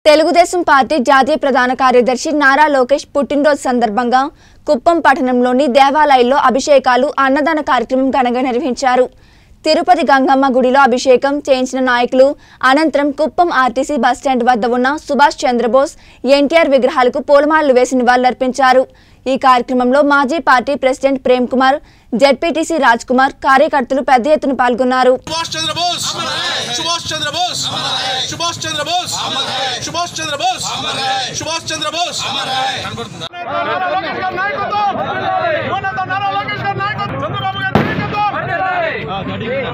Telugu Desam party జాతీయ ప్రధాన కార్యదర్శి నారా లోకేష్ పుట్టినరోజు సందర్భంగా కుప్పం పట్టణంలోని దేవాలయాల్లో అభిషేకాలు అన్నదాన కార్యక్రమం ఘనంగా నిర్వహించారు తిరుపతి గంగమ్మ గుడిలో అభిషేకం చేయించిన నాయకులు అనంతరం కుప్పం ఆర్టీసీ బస్టాండ్ వద్ద ఉన్న సుభాష్ చంద్రబోస్ ఎన్టీఆర్ విగ్రహాలకు పూలమాలలు వేసి నివాళులర్పించారు ఈ కార్యక్రమంలో మాజీ party president Prem Kumar ZPTC Raj Kumar కార్యకర్తలు పెద్ద ఎత్తున పాల్గొన్నారు సుభాష్ చంద్ర బోస్ సుభాష్ చంద్ర బోస్ సుభాష్ చంద్ర బోస్ సుభాష్ చంద్ర బోస్ సుభాష్ చంద్ర బోస్ నారా లోకేష్ గారి నాయకత్వం ఉన్నత నారా లోకేష్ గారి నాయకత్వం చంద్రబాబు గారి నాయకత్వం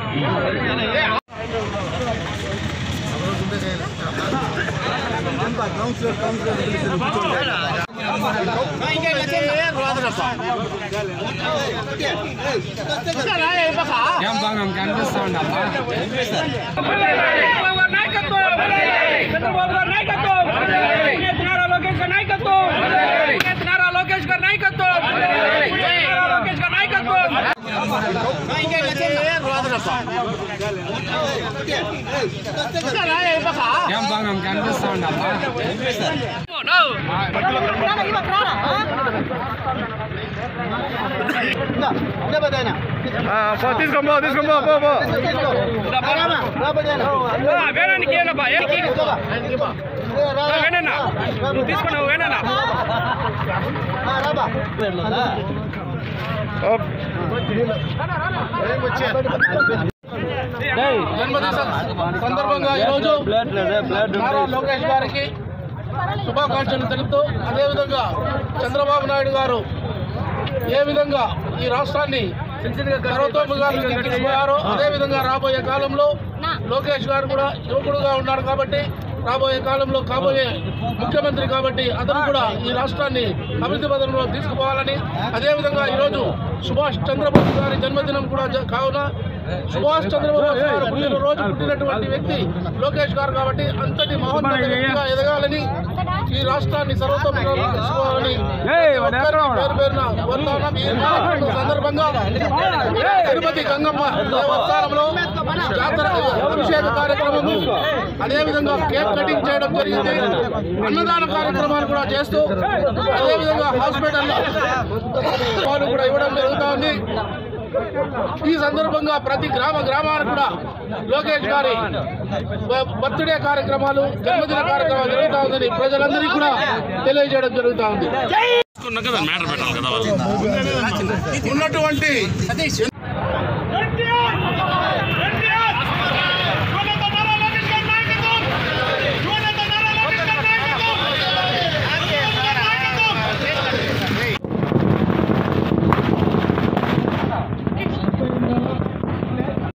చంద్రబాబు గారి నాయకత్వం చంద్రబాబు గారి నాయకత్వం పుణ్యత నారా లోకేష్ గారి నాయకత్వం పుణ్యత నారా లోకేష్ గారి నాయకత్వం నారా లోకేష్ గారి నాయకత్వం తీసుకో తీసుకో పో పో వేణానికి ఏనబ్బా ఏనికి వేణన్నా నువ్వు తీసుకున్నావు వేణన్నా జన్మదిన సందర్భంగా ఈరోజు నారా లోకేష్ గారికి శుభాకాంక్షలు తెలుపుతూ అదేవిధంగా చంద్రబాబు నాయుడు గారు ఏ విధంగా ఈ రాష్ట్రాన్ని సర్వతోముఖాలు తీసుకుపోయారో అదే విధంగా రాబోయే కాలంలో లోకేష్ గారు కూడా యువకుడుగా ఉన్నారు కాబట్టి రాబోయే కాలంలో కాబోయే ముఖ్యమంత్రి కాబట్టి అతను కూడా ఈ రాష్ట్రాన్ని అభివృద్ధి పదంలో తీసుకుపోవాలని అదేవిధంగా ఈరోజు సుభాష్ చంద్రబోస్ గారి జన్మదినం కూడా జ- కావున సుభాష్ చంద్రబోస్ గారు పుట్టిన రోజు పుట్టినటువంటి వ్యక్తి లోకేష్ గారు కాబట్టి అంతటి మహోన్నత వ్యక్తిగా ఎదగాలని ఈ రాష్ట్రాన్ని సర్వతోముఖంగా తీసుకోవాలని ఒక్కరిని పేరు పేరున కోరుతా ఉన్నాం. ఈ కార్యక్రమం సందర్భంగా తిరుపతి గంగమ్మ దేవస్థానంలో జాతర అభిషేక కార్యక్రమము అదేవిధంగా కేక్ కటింగ్ చేయడం జరిగింది అన్నదాన కార్యక్రమాలు కూడా చేస్తూ అదేవిధంగా హాస్పిటల్లో పాలు కూడా ఇవ్వడం జరుగుతా ఉంది ఈ సందర్భంగా ప్రతి గ్రామ గ్రామానికి కూడా లోకేష్ గారి బ- బర్త్డే కార్యక్రమాలు జన్మదిన కార్యక్రమాలు జరుగుతా ఉందని ప్రజలందరికీ కూడా తెలియజేయడం జరుగుతా ఉంది ఉన్నటువంటి